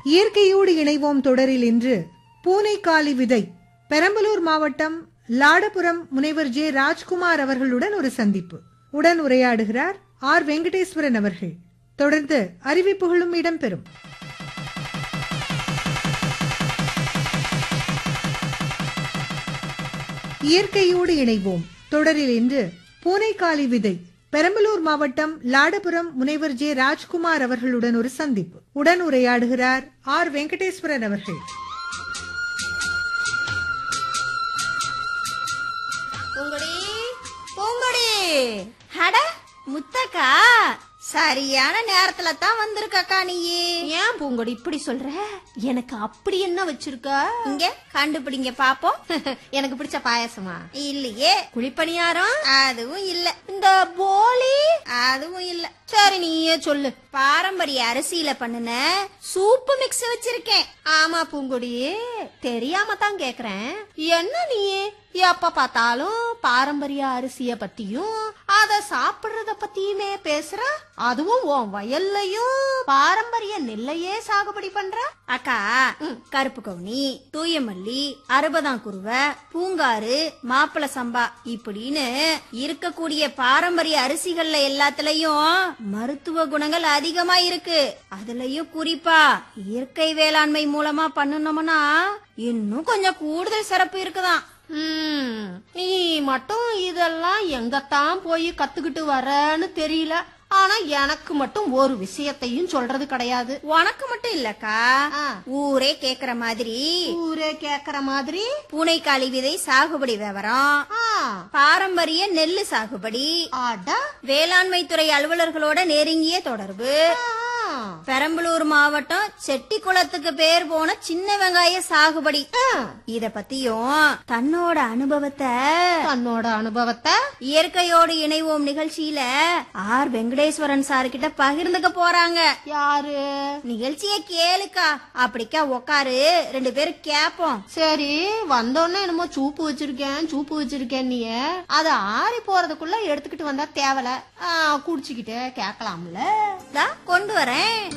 இயற்கையோடு இணைவோம் தொடரில் இன்று பூனைக்காலி விதை பெரம்பலூர் மாவட்டம் லாடபுரம் முனைவர் ஜே ராஜ்குமார் அவர்களுடன் ஒரு சந்திப்பு உடன் உரையாடுகிறார் ஆர் வெங்கடேஸ்வரன் அவர்கள் தொடர்ந்து அறிவிப்புகளும் இடம்பெறும் இயற்கையோடு இணைவோம் தொடரில் இன்று பூனைக்காலி விதை பெரம்பலூர் மாவட்டம் லாடபுரம் முனைவர் ஜே ராஜ்குமார் அவர்களுடன் ஒரு சந்திப்பு உடன் உரையாடுகிறார் ஆர் வெங்கடேஸ்வரன் அவர்கள் பூங்கொடி பூங்கொடி அட முத்தக்கா சரியான நேரத்துல தான் வந்திருக்கக்கா நீ ஏன் பூங்கொடி இப்படி சொல்ற எனக்கு அப்படி என்ன வச்சிருக்க இங்க கண்டுபிடிங்க பாப்போம் எனக்கு பிடிச்ச பாயாசமா இல்லையே குழிப்பணியாரம் அதுவும் இல்ல இந்த போலி அதுவும் இல்ல சரி நீயே சொல்லு பாரம்பரிய அரிசியில பண்ணுன சூப்பு மிக்ஸ் வச்சிருக்கேன் ஆமா பூங்கொடி தெரியாம தான் கேக்குறேன் என்ன நீ எப்ப பார்த்தாலும் பாரம்பரிய அரிசிய பத்தியும் அத சாப்பிடுறத பத்தியுமே பேசுற அதுவும் உன் வயல்லையும் பாரம்பரிய நெல்லையே சாகுபடி பண்ற அக்கா கருப்பு கவுனி தூயமல்லி அறுபதாம் குருவை பூங்காறு மாப்பிள சம்பா இப்படின்னு இருக்கக்கூடிய பாரம்பரிய அரிசிகள்ல எல்லாத்துலயும் மருத்துவ குணங்கள் அதிகமா இருக்கு அதுலயும் குறிப்பா இயற்கை வேளாண்மை மூலமா பண்ணுனோம்னா இன்னும் கொஞ்சம் கூடுதல் சிறப்பு இருக்குதான் ம், நீ மட்டும் இதெல்லாம் எங்கத்தான் போய் கத்துக்கிட்டு வரன்னு தெரியல ஆனா எனக்கு மட்டும் ஒரு விஷயத்தையும் சொல்றது கிடையாது உனக்கு மட்டும் இல்லக்கா ஆ. ஊரே கேக்குற மாதிரி ஊரே கேக்குற மாதிரி பூனைக்காளி விதை சாகுபடி விவரம் ஆ, பாரம்பரிய நெல்லு சாகுபடி அட வேளாண்மை துறை அலுவலர்களோட நெருங்கிய தொடர்பு ஆ, பெரம்பலூர் மாவட்டம் செட்டிக்குளத்துக்கு பேர் போன சின்ன வெங்காய சாகுபடி இத பத்தியும் தன்னோட அனுபவத்தை தன்னோட அனுபவத்தை இயற்கையோடு இணைவோம் நிகழ்ச்சியில ஆர் வெங்கடேஸ்வரன் சார் கிட்ட பகிர்ந்துக்க போறாங்க யாரு நிகழ்ச்சிய கேளுக்கா அப்படிக்கா உக்காரு ரெண்டு பேரும் கேப்போம் சரி வந்தோடனே என்னமோ சூப்பு வச்சிருக்கேன் சூப்பு வச்சிருக்கேன் நீ அத ஆறி போறதுக்குள்ள எடுத்துக்கிட்டு வந்தா தேவல குடிச்சுக்கிட்டு கேட்கலாம்ல தா கொண்டு வரேன்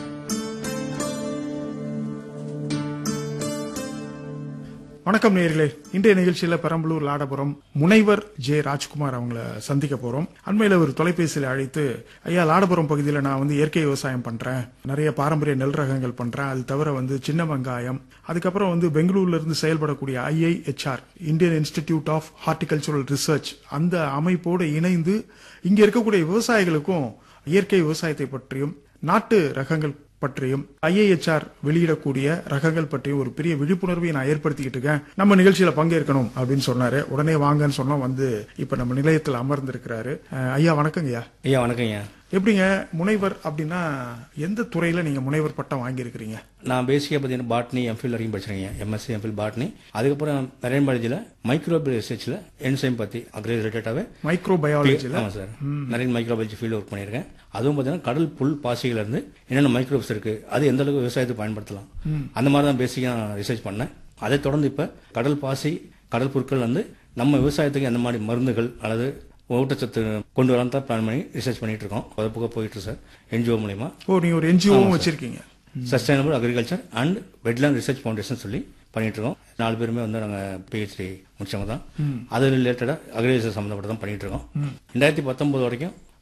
வணக்கம் நேயர்களே இன்றைய நிகழ்ச்சியில பெரம்பலூர் லாடபுரம் முனைவர் ஜே ராஜ்குமார் அவங்கள சந்திக்க போறோம் அண்மையில ஒரு தொலைபேசியில அழைத்து ஐயா லாடபுரம் பகுதியில நான் வந்து இயற்கை விவசாயம் பண்றேன் நிறைய பாரம்பரிய நெல் ரகங்கள் பண்றேன் அது தவிர வந்து சின்ன வெங்காயம் அதுக்கப்புறம் வந்து பெங்களூர்ல இருந்து செயல்படக்கூடிய IIHR Indian Institute of Horticultural Research அந்த அமைப்போடு இணைந்து இங்க இருக்கக்கூடிய விவசாயிகளுக்கும் இயற்கை விவசாயத்தை பற்றியும் நாட்டு ரகங்கள் பற்றியும் ஐஏஹெச்ஆர் வெளியிடக்கூடிய ரகங்கள் பற்றியும் ஒரு பெரிய விழிப்புணர்வை நான் ஏற்படுத்திக்கிட்டு இருக்கேன் நம்ம நிகழ்ச்சியில பங்கேற்கணும் அப்படின்னு சொன்னாரு உடனே வாங்கன்னு சொன்னோம் வந்து இப்ப நம்ம நிலையத்தில் அமர்ந்திருக்கிறாரு அஹ், ஐயா வணக்கங்க ஐயா ஐயா வணக்கங்க எப்படிங்க முனைவர் அப்படின்னா எந்த துறையில நீங்க முனைவர் பட்டம் வாங்கியிருக்கிறீங்க நான் பேசிக்காக பார்த்தீங்கன்னா பாட்னி எம்ஃபில் வரைக்கும் படிச்சிருக்கேன் எம்எஸ்சி எம்ஃபில் பாட்னி அதுக்கப்புறம் மெரைன் பாலாஜியில் மைக்ரோபியல் ரிசர்ச்சில் என்சைம் பற்றி அக்ரி ரிலேட்டடாகவே மைக்ரோ பயாலஜில ஆமாம் sir marine microbiology field work பண்ணியிருக்கேன் அதுவும் பார்த்தீங்கன்னா கடல் புல் பாசிகள் இருந்து என்னென்ன மைக்ரோப்ஸ் இருக்கு அது எந்த அளவுக்கு விவசாயத்துக்கு பயன்படுத்தலாம் அந்த மாதிரி தான் பேசிக்காக நான் ரிசர்ச் பண்ணேன் அதை தொடர்ந்து இப்போ கடல் பாசி கடல் புற்கள் வந்து நம்ம விவசாயத்துக்கு எந்த மாதிரி மருந்துகள் அல்லது ஊட்டச்சத்து கொண்டு வரலாம் தான் பிளான் பண்ணி ரிசர்ச் பண்ணிட்டு இருக்கோம் அது பக்கம் போயிட்டு இருக்கு சார் என்ஜிஓ மூலியமா ஓ நீங்க ஒரு என்ஜிஓவும் வச்சிருக்கீங்க Sustainable Agriculture and Wetland Research Foundation சொல்லி பண்ணிட்டு இருக்கோம் நாலு பேருமே வந்து நாங்கள் பிஹெச்டி முடிச்சவங்க தான் அது ரிலேட்டடாக அக்ரிகல்ச்சர் சம்மந்தப்பட்டு தான் பண்ணிட்டு இருக்கோம் ரெண்டாயிரத்தி பத்தொன்பது வரைக்கும்